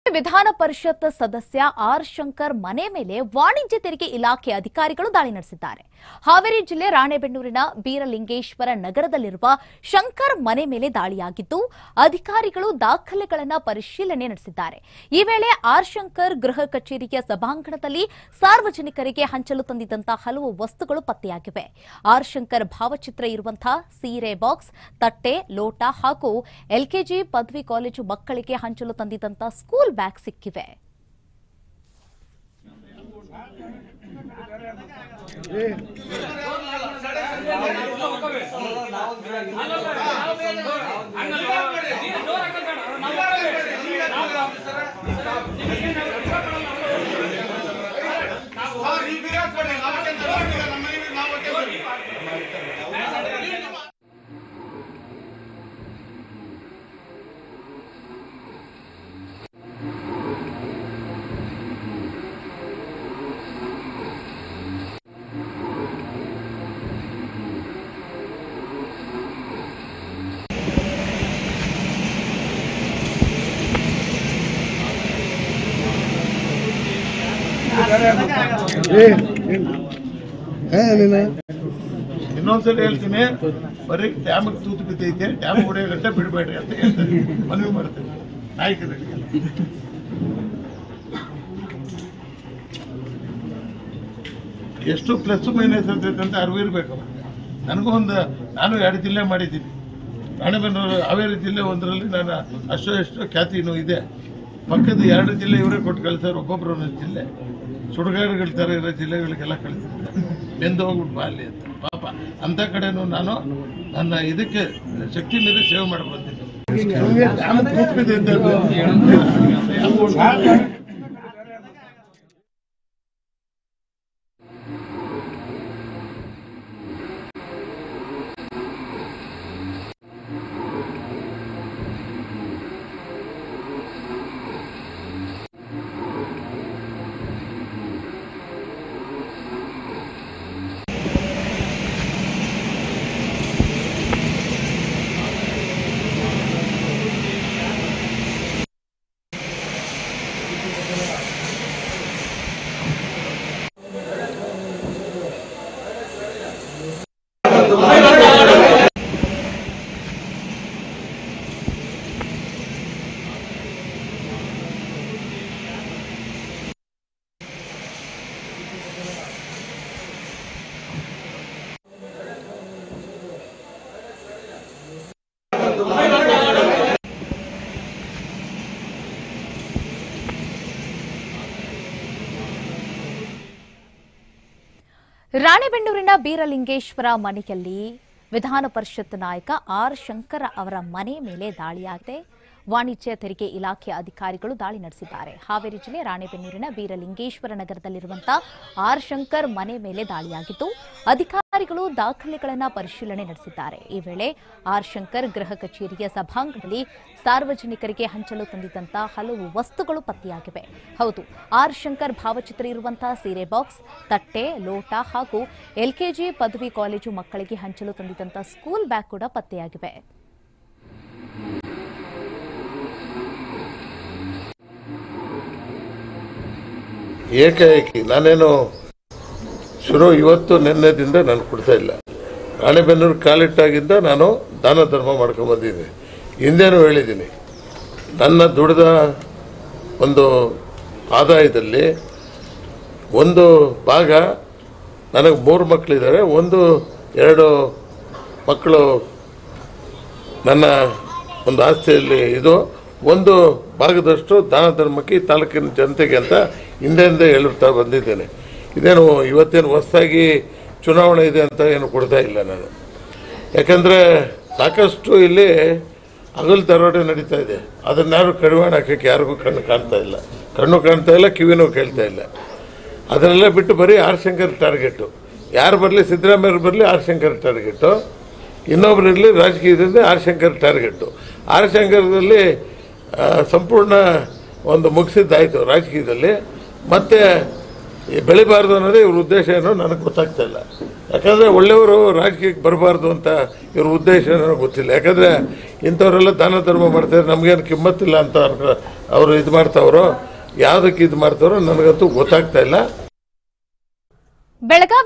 ವಿಧಾನ ಪರಿಷತ್ ಸದಸ್ಯ ಆರ್ ಶಂಕರ್ ಮನೆ ಮೇಲೆ ವಾಣಿಜ್ಯ ತೆರಿಗೆ ಇಲಾಖೆ ಅಧಿಕಾರಿಗಳು ದಾಳಿ ನಡೆಸಿದ್ದಾರೆ ಹಾವೇರಿ ಜಿಲ್ಲೆ ರಾಣೆಬೆನ್ನೂರಿನ ಬೀರಲಿಂಗೇಶ್ವರ ನಗರದಲ್ಲಿರುವ ಶಂಕರ್ ಮನೆ ಮೇಲೆ ದಾಳಿಯಾಗಿದ್ದು ಅಧಿಕಾರಿಗಳು ದಾಖಲೆಗಳನ್ನು ಪರಿಶೀಲನೆ ನಡೆಸಿದ್ದಾರೆ ಈ ವೇಳೆ ಆರ್ ಶಂಕರ್ ಗೃಹ ಕಚೇರಿಯ ಸಭಾಂಗಣದಲ್ಲಿ ಸಾರ್ವಜನಿಕರಿಗೆ ಹಂಚಲು ತಂದಿದ್ದಂತಹ ಹಲವು ವಸ್ತುಗಳು ಪತ್ತೆಯಾಗಿವೆ ಆರ್ ಶಂಕರ್ ಭಾವಚಿತ್ರ ಇರುವಂತಹ ಸೀರೆ ಬಾಕ್ಸ್ ತಟ್ಟೆ ಲೋಟ ಹಾಗೂ ಎಲ್ಕೆಜಿ ಪದವಿ ಕಾಲೇಜು ಮಕ್ಕಳಿಗೆ ಹಂಚಲು ತಂದಿದ್ದಂತಹ ಸ್ಕೂಲ್ ಬ್ಯಾಗ್ ಸಿಕ್ಕಿವೆ ಇನ್ನೊಂದ್ಸಲ ಹೇಳ್ತೀನಿ ಬರೀ ಡ್ಯಾಮಿಗೆ ತೂತು ಬಿದ್ದೈತೆ ಡ್ಯಾಮ್ ಹೊಡೆಯೋ ಗಂಟೆ ಬಿಡಬೇಡ್ರಿ ಅಂತ ಹೇಳ್ತಾರೆ ಮನವಿ ಮಾಡ್ತೇನೆ ನಾಯಕರಿಗೆ ಎಷ್ಟು ಪ್ಲಸ್ ಮೈನಸ್ ಅಂತೈತೆ ಅಂತ ಅರಿವು ಇರಬೇಕು ನನಗೂ ಒಂದು ನಾನು ಎರಡು ಜಿಲ್ಲೆ ಮಾಡಿದ್ದೀನಿ ರಾಣೆಬೆನ್ನೂರು ಹಾವೇರಿ ಜಿಲ್ಲೆ ಒಂದರಲ್ಲಿ ನಾನು ಅಷ್ಟೋ ಎಷ್ಟೋ ಖ್ಯಾತಿನೂ ಇದೆ ಪಕ್ಕದ ಎರಡು ಜಿಲ್ಲೆ ಇವರೇ ಕೊಟ್ಟು ಕಳಿಸ್ತಾರೆ ಒಬ್ಬೊಬ್ಬರು ಒಂದೊಂದು ಜಿಲ್ಲೆ ಸುಡುಗಾಡುಗಳ ಥರ ಇರೋ ಜಿಲ್ಲೆಗಳಿಗೆಲ್ಲ ಕಳಿಸಿದ್ದಾರೆ ಬೆಂದು ಹೋಗ್ಬಿಟ್ಟು ಬಾ ಅಲ್ಲಿ ಅಂತ ಪಾಪ ಅಂಥ ಕಡೆನೂ ನಾನು ನನ್ನ ಇದಕ್ಕೆ ಶಕ್ತಿ ಮೇಲೆ ಸೇವೆ ಮಾಡಿ ಬಂದಿದ್ದೆ ಡ್ಯಾಮ್ ತೂತು ಬಿದ್ದೈತೆ ಅಂತ. ರಾಣೆಬೆನ್ನೂರಿನ ಬೀರಲಿಂಗೇಶ್ವರ ಮನೆಯಲ್ಲಿ ವಿಧಾನ ಪರಿಷತ್ ನಾಯಕ ಆರ್ ಶಂಕರ ಅವರ ಮನೆ ಮೇಲೆ ದಾಳಿಯಾಗಿದೆ ವಾಣಿಜ್ಯ ತೆರಿಗೆ ಇಲಾಖೆ ಅಧಿಕಾರಿಗಳು ದಾಳಿ ನಡೆಸಿದ್ದಾರೆ ಹಾವೇರಿ ಜಿಲ್ಲೆ ರಾಣೆಬೆನ್ನೂರಿನ ಬೀರಲಿಂಗೇಶ್ವರ ನಗರದಲ್ಲಿರುವಂತಹ ಆರ್ ಶಂಕರ್ ಮನೆ ಮೇಲೆ ದಾಳಿಯಾಗಿದ್ದು ಅಧಿಕಾರಿಗಳು ದಾಖಲೆಗಳನ್ನು ಪರಿಶೀಲನೆ ನಡೆಸಿದ್ದಾರೆ ಈ ವೇಳೆ ಆರ್ ಶಂಕರ್ ಗೃಹ ಕಚೇರಿಯ ಸಭಾಂಗಣದಲ್ಲಿ ಸಾರ್ವಜನಿಕರಿಗೆ ಹಂಚಲು ತಂದಿದ್ದಂತಹ ಹಲವು ವಸ್ತುಗಳು ಪತ್ತೆಯಾಗಿವೆ ಹೌದು ಆರ್ ಶಂಕರ್ ಭಾವಚಿತ್ರ ಇರುವಂತಹ ಸೀರೆ ಬಾಕ್ಸ್ ತಟ್ಟೆ ಲೋಟ ಹಾಗೂ ಎಲ್ಕೆಜಿ ಪದವಿ ಕಾಲೇಜು ಮಕ್ಕಳಿಗೆ ಹಂಚಲು ತಂದಿದ್ದಂತಹ ಸ್ಕೂಲ್ ಬ್ಯಾಗ್ ಕೂಡ ಪತ್ತೆಯಾಗಿವೆ ಏಕಾಏಕಿ ನಾನೇನು ಶುರು ಇವತ್ತು ನಿನ್ನೆದಿಂದ ನಾನು ಕೊಡ್ತಾ ಇಲ್ಲ ರಾಣೆಬೆನ್ನೂರು ಕಾಲಿಟ್ಟಾಗಿದ್ದ ನಾನು ದಾನ ಧರ್ಮ ಮಾಡ್ಕೊಂಬಂದಿದ್ದೀನಿ ಹಿಂದೇನೂ ಹೇಳಿದ್ದೀನಿ ನನ್ನ ದುಡಿದ ಒಂದು ಆದಾಯದಲ್ಲಿ ಒಂದು ಭಾಗ ನನಗೆ ಮೂರು ಮಕ್ಕಳಿದ್ದಾರೆ ಒಂದು ಎರಡು ಮಕ್ಕಳು ನನ್ನ ಒಂದು ಆಸ್ತಿಯಲ್ಲಿ ಇದು ಒಂದು ಭಾಗದಷ್ಟು ದಾನ ಧರ್ಮಕ್ಕೆ ಈ ತಾಲೂಕಿನ ಜನತೆಗೆ ಅಂತ ಹಿಂದೆಯಿಂದ ಹೇಳುತ್ತಾ ಬಂದಿದ್ದೇನೆ ಇದೇನು ಇವತ್ತೇನು ಹೊಸದಾಗಿ ಚುನಾವಣೆ ಇದೆ ಅಂತ ಏನು ಕೊಡ್ತಾ ಇಲ್ಲ ನಾನು ಯಾಕಂದರೆ ಸಾಕಷ್ಟು ಇಲ್ಲಿ ಹಗಲು ದರೋಡೆ ನಡೀತಾ ಇದೆ ಅದನ್ಯಾರು ಕಡಿವಾಣ ಹಾಕೋಕ್ಕೆ ಯಾರಿಗೂ ಕಣ್ಣು ಕಾಣ್ತಾ ಇಲ್ಲ ಕಣ್ಣು ಕಾಣ್ತಾ ಇಲ್ಲ ಕಿವಿನೂ ಕೇಳ್ತಾ ಇಲ್ಲ ಅದನ್ನೆಲ್ಲ ಬಿಟ್ಟು ಬರೀ ಆರ್ ಶಂಕರ್ ಟಾರ್ಗೆಟು ಯಾರು ಬರಲಿ ಸಿದ್ದರಾಮಯ್ಯರು ಬರಲಿ ಆರ್ ಶಂಕರ್ ಟಾರ್ಗೆಟು ಇನ್ನೊಬ್ರು ಇರಲಿ ರಾಜಕೀಯದಿಂದ ಆರ್ ಶಂಕರ್ ಟಾರ್ಗೆಟು ಆರ್ ಶಂಕರದಲ್ಲಿ ಆ, ಸಂಪೂರ್ಣ ಒಂದು ಮುಗಿಸಿದ್ದಾಯಿತು ರಾಜಕೀಯದಲ್ಲಿ ಮತ್ತು ಬೆಳಿಬಾರ್ದು ಅನ್ನೋದೇ ಇವ್ರ ಉದ್ದೇಶ ಏನೋ ನನಗೆ ಗೊತ್ತಾಗ್ತಾ ಇಲ್ಲ ಯಾಕಂದರೆ ಒಳ್ಳೆಯವರು ರಾಜಕೀಯಕ್ಕೆ ಬರಬಾರ್ದು ಅಂತ ಇವ್ರ ಉದ್ದೇಶ ಏನೋ ಗೊತ್ತಿಲ್ಲ ಯಾಕಂದರೆ ಇಂಥವರೆಲ್ಲ ದಾನ ಧರ್ಮ ಮಾಡ್ತಾರೆ ನಮಗೇನು ಕಿಮ್ಮತ್ತಿಲ್ಲ ಅಂತ ಅನ್ಕೊ ಅವರು ಇದು ಮಾಡ್ತಾವ್ರೋ ಯಾವುದಕ್ಕೆ ಇದು ಮಾಡ್ತಾರೋ ನನಗಂತೂ ಗೊತ್ತಾಗ್ತಾ ಇಲ್ಲ ಬೆಳಗಾವಿ